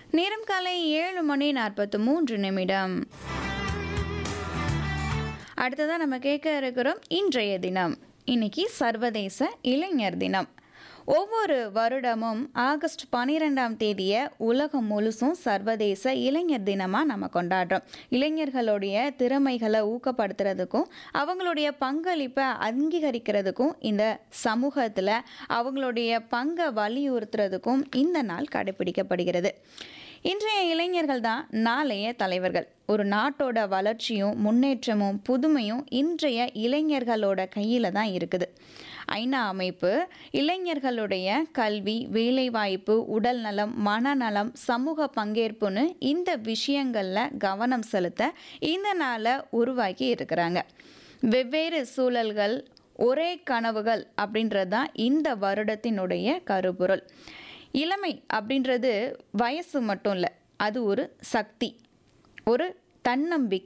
நேரம் காலை ஏழு மணி நாற்பத்து மூன்று நிமிடம் அடுத்ததான் நம்ம கேட்க இருக்கிறோம் இன்றைய தினம் இன்னைக்கு சர்வதேச இளைஞர் தினம் ஒவ்வொரு வருடமும் ஆகஸ்ட் பன்னிரெண்டாம் தேதியை உலகம் முழுசும் சர்வதேச இளைஞர் தினமாக நம்ம கொண்டாடுறோம் இளைஞர்களுடைய திறமைகளை ஊக்கப்படுத்துறதுக்கும் அவங்களுடைய பங்களிப்பை அங்கீகரிக்கிறதுக்கும் இந்த சமூகத்தில் அவங்களுடைய பங்கை வலியுறுத்துறதுக்கும் இந்த நாள் கடைபிடிக்கப்படுகிறது இன்றைய இளைஞர்கள் தான் நாளைய தலைவர்கள் ஒரு நாட்டோட வளர்ச்சியும் முன்னேற்றமும் புதுமையும் இன்றைய இளைஞர்களோட கையில் தான் இருக்குது ஐநா அமைப்பு இளைஞர்களுடைய கல்வி வேலைவாய்ப்பு உடல் நலம் மனநலம் சமூக பங்கேற்புன்னு இந்த விஷயங்களில் கவனம் செலுத்த இந்த நாளை உருவாக்கி இருக்கிறாங்க வெவ்வேறு சூழல்கள் ஒரே கனவுகள் அப்படின்றது தான் இந்த வருடத்தினுடைய கருப்பொருள் இளமை அப்படின்றது வயசு மட்டும் இல்லை அது ஒரு சக்தி ஒரு தன்னம்பிக்கை